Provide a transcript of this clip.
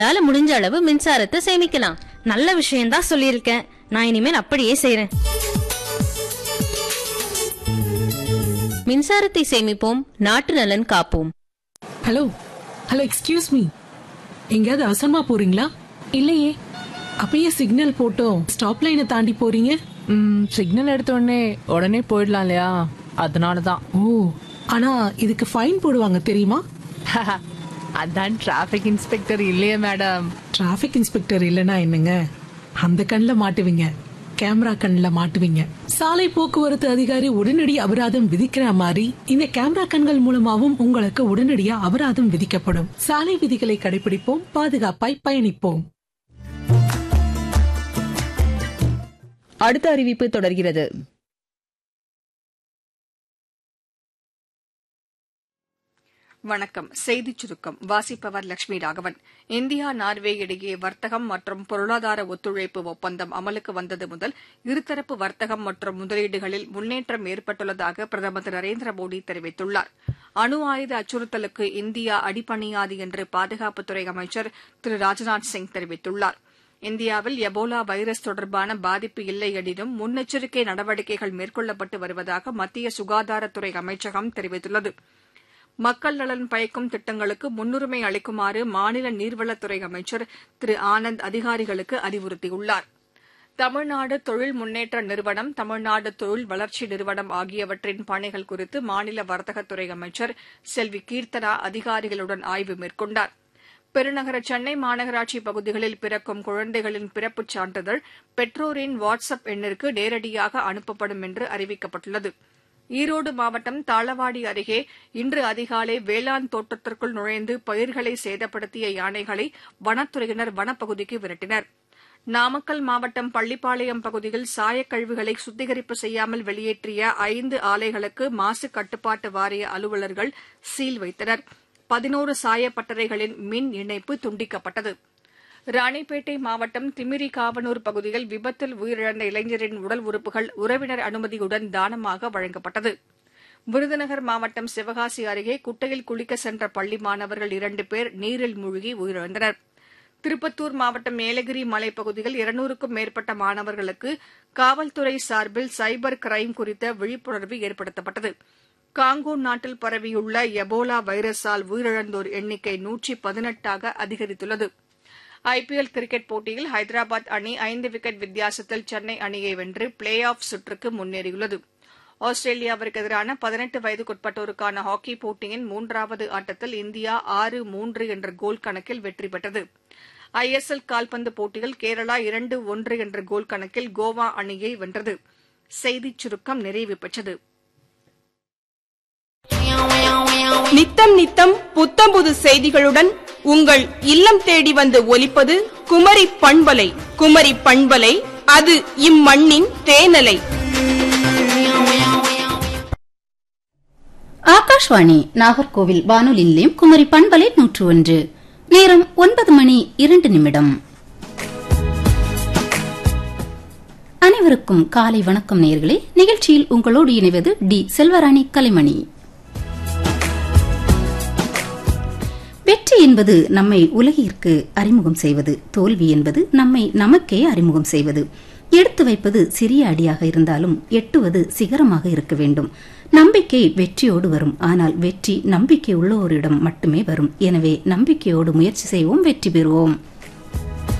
அதால முடிஞ்ச அளவு மின்சாரத்தை சேமிக்கலாம் நல்ல விஷயம்தான் சொல்லியிருக்கேன் நான் இனிமேல் அப்படியே செய்றேன் மின்சாரத்தை சேமிப்போம் நாட்டு நலன் காப்போம் ஹலோ ஹலோ எக்ஸ்கியூஸ் மீ எங்கேயாவது அவசரமா போறீங்களா இல்லையே அப்பயே சிக்னல் போட்டோம் ஸ்டாப் லைனை தாண்டி போறீங்க ம் சிக்னல் எடுத்த உடனே உடனே போயிடலாம் இல்லையா அதனால தான் ஓ ஆனா இதுக்கு ஃபைன் போடுவாங்க தெரியுமா அதான் டிராஃபிக் இன்ஸ்பெக்டர் இல்லையே மேடம் டிராஃபிக் இன்ஸ்பெக்டர் இல்லனா என்னங்க அந்த கண்ணில் மாட்டுவீங்க கேமரா கண்ணில் மாட்டுவீங்க சாலை போக்குவரத்து அதிகாரி உடனடி அபராதம் விதிக்கிற மாதிரி இந்த கேமரா கண்கள் மூலமாவும் உங்களுக்கு உடனடியா அபராதம் விதிக்கப்படும் சாலை விதிகளை கடைபிடிப்போம் பாதுகாப்பாய் பயணிப்போம் அடுத்த அறிவிப்பு தொடர்கிறது வணக்கம் செய்திச் சுருக்கம் வாசிப்பவர் லட்சுமி ராகவன் இந்தியா நார்வே இடையே வர்த்தகம் மற்றும் பொருளாதார ஒத்துழைப்பு ஒப்பந்தம் அமலுக்கு வந்தது முதல் இருதரப்பு வர்த்தகம் மற்றும் முதலீடுகளில் முன்னேற்றம் ஏற்பட்டுள்ளதாக பிரதமர் திரு நரேந்திர மோடி தெரிவித்துள்ளார் அணு ஆயுத அச்சுறுத்தலுக்கு இந்தியா அடிபணியாது என்று பாதுகாப்புத்துறை அமைச்சர் திரு ராஜ்நாத் சிங் தெரிவித்துள்ளார் இந்தியாவில் எபோலா வைரஸ் தொடர்பான பாதிப்பு இல்லை எனினும் முன்னெச்சரிக்கை நடவடிக்கைகள் மேற்கொள்ளப்பட்டு வருவதாக மத்திய சுகாதாரத்துறை அமைச்சகம் தெரிவித்துள்ளது மக்கள் நலன் பயக்கும் திட்டங்களுக்கு முன்னுரிமை அளிக்குமாறு மாநில நீர்வளத்துறை அமைச்சர் திரு ஆனந்த் அதிகாரிகளுக்கு அறிவுறுத்தியுள்ளார் தமிழ்நாடு தொழில் முன்னேற்ற நிறுவனம் தமிழ்நாடு தொழில் வளர்ச்சி நிறுவனம் ஆகியவற்றின் பணிகள் குறித்து மாநில வர்த்தகத்துறை அமைச்சர் செல்வி கீர்த்தனா அதிகாரிகளுடன் ஆய்வு மேற்கொண்டார் பெருநகர சென்னை மாநகராட்சி பகுதிகளில் பிறக்கும் குழந்தைகளின் பிறப்புச் சான்றிதழ் பெற்றோரின் வாட்ஸ் அப் எண்ணிற்கு நேரடியாக அனுப்பப்படும் என்று அறிவிக்கப்பட்டுள்ளது ஈரோடு மாவட்டம் தாளவாடி அருகே இன்று அதிகாலை வேளாண் தோட்டத்திற்குள் நுழைந்து பயிர்களை சேதப்படுத்திய யானைகளை வனத்துறையினர் வனப்பகுதிக்கு விரட்டினர் நாமக்கல் மாவட்டம் பள்ளிப்பாளையம் பகுதியில் சாயக்கழிவுகளை சுத்திகரிப்பு செய்யாமல் வெளியேற்றிய ஐந்து ஆலைகளுக்கு மாசு கட்டுப்பாட்டு வாரிய அலுவலர்கள் சீல் வைத்தனர் பதினோரு சாயப்பட்டறைகளின் மின் இணைப்பு துண்டிக்கப்பட்டது ராணிப்பேட்டை மாவட்டம் திமிரி காவனூர் பகுதியில் விபத்தில் உயிரிழந்த இளைஞரின் உடல் உறுப்புகள் உறவினர் அனுமதியுடன் தானமாக வழங்கப்பட்டது விருதுநகர் மாவட்டம் சிவகாசி அருகே குட்டையில் குளிக்க சென்ற பள்ளி மாணவர்கள் இரண்டு பேர் நீரில் மூழ்கி உயிரிழந்தனர் திருப்பத்தூர் மாவட்டம் ஏலகிரி மலைப்பகுதியில் இருநூறுக்கும் மேற்பட்ட மாணவர்களுக்கு காவல்துறை சார்பில் சைபர் கிரைம் குறித்த விழிப்புணர்வு ஏற்படுத்தப்பட்டது காங்கோ நாட்டில் பரவியுள்ள எபோலா வைரஸால் உயிரிழந்தோர் எண்ணிக்கை நூற்றி பதினெட்டாக அதிகரித்துள்ளது ஐபிஎல் கிரிக்கெட் போட்டியில் ஹைதராபாத் அணி ஐந்து விக்கெட் வித்தியாசத்தில் சென்னை அணியை வென்று பிளே ஆஃப் சுற்றுக்கு முன்னேறியுள்ளது ஆஸ்திரேலியாவிற்கு எதிரான பதினெட்டு வயதுக்குட்பட்டோருக்கான ஹாக்கி போட்டியின் மூன்றாவது ஆட்டத்தில் இந்தியா ஆறு மூன்று என்ற கோல் கணக்கில் வெற்றி பெற்றது ஐஎஸ்எல் கால்பந்து போட்டியில் கேரளா இரண்டு ஒன்று என்ற கோல் கணக்கில் கோவா அணியை வென்றது செய்திச் சுருக்கம் நிறைவு பெற்றது நித்தம் நித்தம் புத்தம்புது செய்திகளுடன் உங்கள் இல்லம் தேடி வந்து ஒலிப்பது குமரி பண்பலை குமரி பண்பலை அது இம்மண்ணின் தேனலை ஆகாஷ்வாணி நாகர்கோவில் வானொலி நிலையம் குமரி பண்பலை நூற்று ஒன்று நேரம் ஒன்பது மணி இரண்டு நிமிடம் அனைவருக்கும் காலை வணக்கம் நேயர்களே நிகழ்ச்சியில் உங்களோடு இணைவது டி செல்வராணி கலைமணி வெற்றி என்பது நம்மை உலகிற்கு அறிமுகம் செய்வது தோல்வி என்பது நம்மை நமக்கே அறிமுகம் செய்வது எடுத்து வைப்பது சிறிய அடியாக இருந்தாலும் எட்டுவது சிகரமாக இருக்க வேண்டும் நம்பிக்கை வெற்றியோடு வரும் ஆனால் வெற்றி நம்பிக்கை உள்ளோரிடம் மட்டுமே வரும் எனவே நம்பிக்கையோடு முயற்சி செய்வோம் வெற்றி பெறுவோம்